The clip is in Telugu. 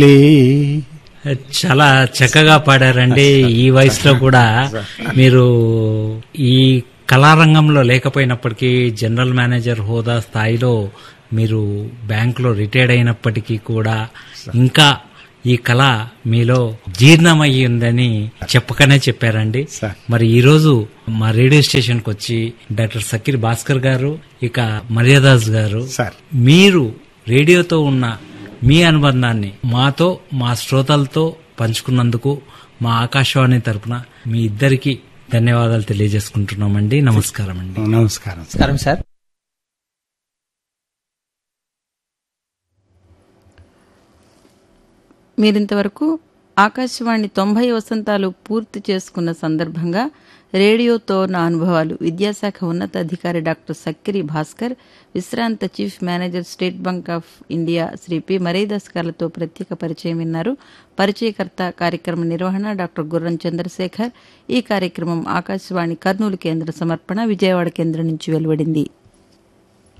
చాలా చక్కగా పాడారండి ఈ వయసులో కూడా మీరు ఈ కళారంగంలో లేకపోయినప్పటికీ జనరల్ మేనేజర్ హోదా స్థాయిలో మీరు బ్యాంకులో రిటైర్డ్ అయినప్పటికీ కూడా ఇంకా ఈ కళ మీలో జీర్ణమయ్యి ఉందని చెప్పకనే చెప్పారండి సార్. మరి ఈ రోజు మా రేడియో స్టేషన్ కి వచ్చి డాక్టర్ సకీర్ భాస్కర్ గారు ఇక మర్యాదాస్ గారు సార్. మీరు రేడియోతో ఉన్న మీ అనుబంధాన్ని మాతో మా శ్రోతలతో పంచుకున్నందుకు మా ఆకాశవాణి తరపున మీ ఇద్దరికి ధన్యవాదాలు తెలియజేసుకుంటున్నామండి నమస్కారం అండి నమస్కారం సార్ నమస్కారం సార్ మీరింతవరకు ఆకాశవాణి తొంభై వసంతాలు పూర్తి చేసుకున్న సందర్భంగా రేడియోతో నా అనుభవాలు విద్యాశాఖ ఉన్నతాధికారి డాక్టర్ సక్కిరి భాస్కర్ విశ్రాంత chief manager State Bank of India Sri P Maridas గారితో ప్రత్యేక పరిచయం విన్నారు పరిచయకర్త కార్యక్రమ నిర్వహణ డాక్టర్ గుర్రం చంద్రశేఖర్ ఈ కార్యక్రమం ఆకాశవాణి కర్నూలు కేంద్ర సమర్పణ విజయవాడ కేంద్రం నుంచి వెలువడింది